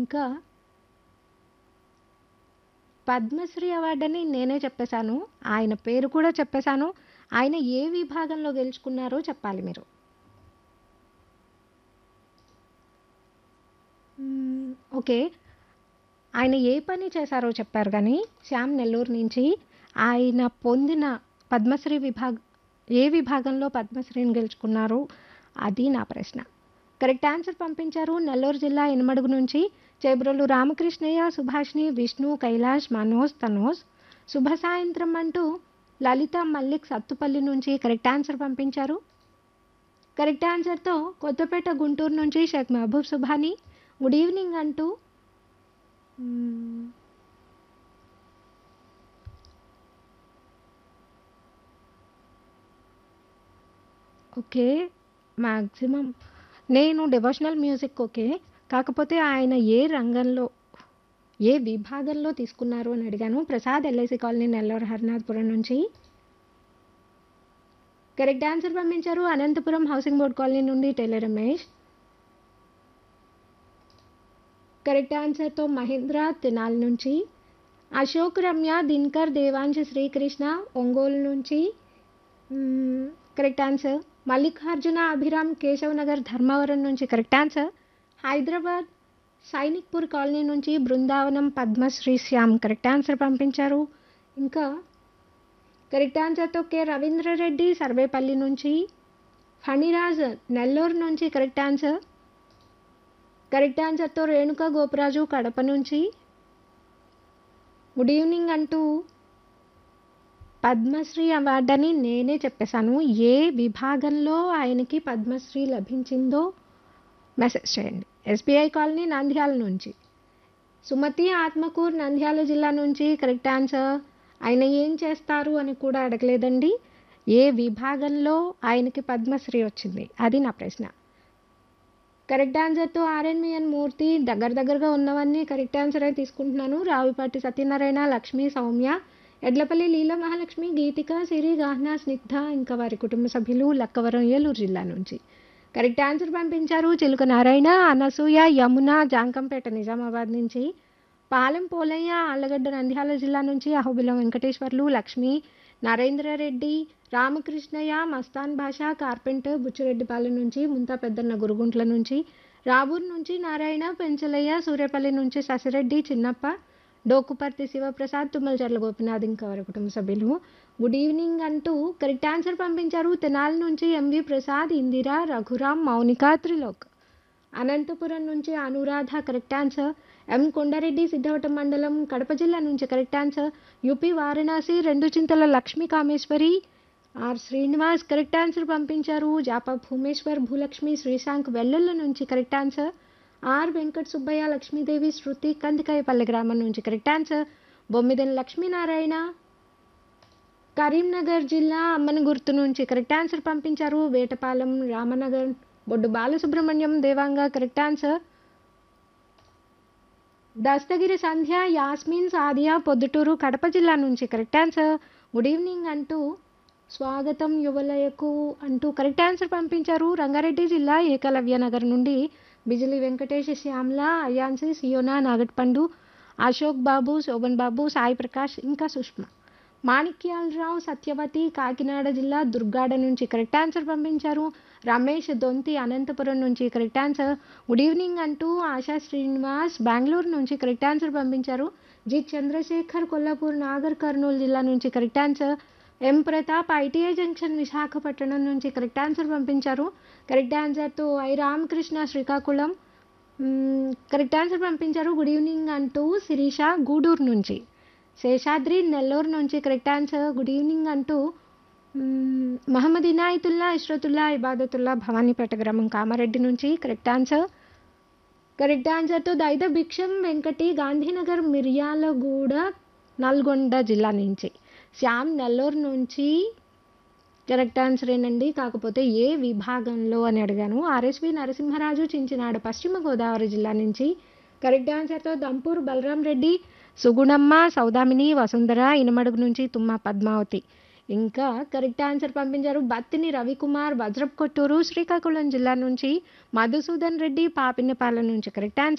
ఇంకా పద్మశ్రీ అవార్డని నేనే చెప్పేశాను. ఆయన పేరు కూడా చెప్పేశాను. ఆయన ఏ విభాగంలో గెలుచుకున్నారో చెప్పాలి మీరు. హ్మ్. ఓకే. ఆయన ఏ పని చేశారో చెప్పారు గానీ, శ్యామ్ నెల్లూరు నుంచి ఆయన పొందిన పద్మశ్రీ విభాగ్ ఏ విభాగంలో పద్మశ్రీని గెలుచుకున్నారు? అది నా ప్రశ్న. కరెక్ట్ ఆన్సర్ పంపించారు నెల్లూరు జిల్లా ఇనమడుగు నుంచి చేబ్రోలు రామకృష్ణయ్య, సుభాషిణి, విష్ణు, కైలాష్, మనోజ్, తనోజ్. శుభ సాయంత్రం అంటూ లలిత మల్లిక్ సత్తుపల్లి నుంచి కరెక్ట్ ఆన్సర్ పంపించారు. కరెక్ట్ ఆన్సర్‌తో కొత్తపేట గుంటూరు నుంచి షేక్ మహబూబ్ సుభాని. గుడ్ ఈవినింగ్ అంటూ హ్మ్. ఓకే. మాక్సిమం నేను డివోషనల్ మ్యూజిక్ ఓకే. కాకపోతే ఆయన ఏ రంగంలో, ఏ విభాగంలో తీసుకున్నారు అని అడిగాను. ప్రసాద్ ఎల్ఐసి కాలనీ నెల్లూరు హరినాథపురం నుంచి. కరెక్ట్ ఆన్సర్ పంపించారు అనంతపురం హౌసింగ్ బోర్డ్ కాలనీ నుండి టైలర్ రమేష్. కరెక్ట్ ఆన్సర్‌తో మహేంద్ర తెనాలి నుంచి. అశోక్, రమ్య, దినకర్, దేవాంశ్, శ్రీకృష్ణ ఒంగోలు నుంచి. Hmm. Correct answer. Mallikarjuna, Abhiram, Keshav Nagar, Dharmavaram నుంచి correct answer. Hyderabad Sainikpur colony నుంచి బృందావనం పద్మశ్రీ శ్యామ్ కరెక్ట్ ఆన్సర్ పంపించారు. ఇంకా కరెక్ట్ ఆన్సర్‌తో కె. రవీంద్రరెడ్డి సర్వేపల్లి నుంచి. ఫణిరాజ్ నెల్లూరు నుంచి కరెక్ట్ ఆన్సర్. కరెక్ట్ ఆన్సర్‌తో రేణుక గోపరాజు కడప నుంచి. గుడ్ ఈవినింగ్ అంటూ పద్మశ్రీ అవార్డని నేనే చెప్పేశాను. ఏ విభాగంలో ఆయనకి పద్మశ్రీ లభించిందో మెసేజ్ చేయండి. ఎస్బీఐ కాలనీ నంద్యాల నుంచి. సుమతి ఆత్మకూరు నంద్యాల జిల్లా నుంచి కరెక్ట్ ఆన్సర్. ఆయన ఏం చేస్తారు అని కూడా అడగలేదండి. ఏ విభాగంలో ఆయనకి పద్మశ్రీ వచ్చింది? అది నా ప్రశ్న. కరెక్ట్ ఆన్సర్‌తో ఆర్ఎన్‌విఎన్ మూర్తి దగ్గర దగ్గరగా ఉన్నవన్నీ కరెక్ట్ ఆన్సరే తీసుకుంటున్నాను. రావిపాటి సత్యనారాయణ, లక్ష్మి, సౌమ్య, ఎడ్లపల్లి లీలా మహాలక్ష్మి, గీతిక, సిరి, గాహ్నా, స్నిగ్ధ ఇంకా వారి కుటుంబ సభ్యులు లక్కవరం ఏలూరు జిల్లా నుంచి. కరెక్ట్ ఆన్సర్ పంపించారు చిలుక నారాయణ, అనసూయ, యమున జాంకంపేట నిజామాబాద్ నుంచి. పాలెం పోలయ్య ఆళ్లగడ్డ నంద్యాల జిల్లా నుంచి అహోబిలం వెంకటేశ్వర్లు, లక్ష్మి, నరేంద్రరెడ్డి, రామకృష్ణయ్య, మస్తాన్ బాషా, కార్పెంటర్ బుచ్చిరెడ్డిపాలెం నుంచి, ముంతా పెద్దన్న గురుగుంట్ల నుంచి, రావూరు నుంచి నారాయణ, పెంచలయ్య, సూర్యాపల్లి నుంచి శశిరెడ్డి, చిన్నప్ప, డోకుపర్తి శివప్రసాద్, తుమ్మలచర్ల గోపినాథ్ ఇంకా వారి కుటుంబ సభ్యులు. గుడ్ ఈవినింగ్ అంటూ కరెక్ట్ ఆన్సర్ పంపించారు తెనాలి నుంచి ఎంవి ప్రసాద్, ఇందిర, రఘురాం, మౌనిక, త్రిలోక్. అనంతపురం నుంచి Anuradha correct answer. M Kondareddy Siddavatam మండలం కడప జిల్లా నుంచి కరెక్ట్ ఆన్సర్. యూపీ వారణాసి రెండు Chintala Lakshmi Kameswari, R Srinivas correct answer పంపించారు. జాప భూమేశ్వర్, భూలక్ష్మి, శ్రీశాంక్ వెల్లుల్ల నుంచి correct answer. R Venkata Subbaiah, Lakshmidevi, Shruti Kandikayapalli గ్రామం నుంచి కరెక్ట్ ఆన్సర్. బొమ్మిదెల లక్ష్మీనారాయణ కరీంనగర్ జిల్లా అమ్మనగుర్తు నుంచి కరెక్ట్ ఆన్సర్ పంపించారు. Vetapalem Ramnagar Boddu Balasubrahmanyam Devanga correct answer. దస్తగిరి సంధ్య, యాస్మిన్, సాదియా పొద్దుటూరు కడప జిల్లా నుంచి కరెక్ట్ ఆన్సర్. గుడ్ ఈవినింగ్ అంటూ స్వాగతం యువలయకు అంటూ కరెక్ట్ ఆన్సర్ పంపించారు. రంగారెడ్డి జిల్లా ఏకలవ్య నగర్ నుండి బిజిలి వెంకటేష్, శ్యామల, అయాన్సి, సియోనా, నాగట్పండు, అశోక్ బాబు, శోభన్ బాబు, సాయి ప్రకాష్ ఇంకా సుష్మ. మాణిక్యాలరావు, సత్యవతి కాకినాడ జిల్లా దుర్గాడ నుంచి కరెక్ట్ ఆన్సర్ పంపించారు. రమేష్ దొంతి అనంతపురం నుంచి కరెక్ట్ ఆన్సర్. గుడ్ ఈవినింగ్ అంటూ ఆశా శ్రీనివాస్ బెంగళూరు నుంచి కరెక్ట్ ఆన్సర్ పంపించారు. జి చంద్రశేఖర్ కొల్లాపూర్ నాగర్ కర్నూలు జిల్లా నుంచి correct answer. M Pratap ITI junction Visakhapatnam నుంచి కరెక్ట్ ఆన్సర్ పంపించారు. కరెక్ట్ ఆన్సర్‌తో I Ramakrishna Srikakulam hmm. Correct answer పంపించారు. గుడ్ ఈవినింగ్ అంటూ శిరీష గూడూరు నుంచి. శేషాద్రి నెల్లూరు నుంచి కరెక్ట్ ఆన్సర్. గుడ్ ఈవినింగ్ అంటూ హ్మ్. మహమ్మద్ ఇనాయతుల్లా, ఇష్రతుల్లా, ఇబాదతుల్లా భవానీపేట గ్రామం కామారెడ్డి నుంచి కరెక్ట్ ఆన్సర్. కరెక్ట్ ఆన్సర్‌తో దైద భిక్షం వెంకటి గాంధీనగర్ మిర్యాలగూడ నల్గొండ జిల్లా నుంచి. శ్యామ్ నెల్లూరు నుంచి కరెక్ట్ ఆన్సరేనండి. కాకపోతే ఏ విభాగంలో అని అడిగాను. ఆర్ఎస్వి నరసింహరాజు చించినాడ పశ్చిమ గోదావరి జిల్లా నుంచి కరెక్ట్ ఆన్సర్‌తో దంపూర్ బలరాం రెడ్డి, సుగుణమ్మ, సౌదామిని, వసుంధర ఇనమడుగు నుంచి తుమ్మా పద్మావతి. ఇంకా కరెక్ట్ ఆన్సర్ పంపించారు బత్తిని రవికుమార్, వజ్రపు కొట్టూరు శ్రీకాకుళం జిల్లా నుంచి. మధుసూదన్ రెడ్డి పాపినేపాలెం నుంచి కరెక్ట్ ఆన్సర్.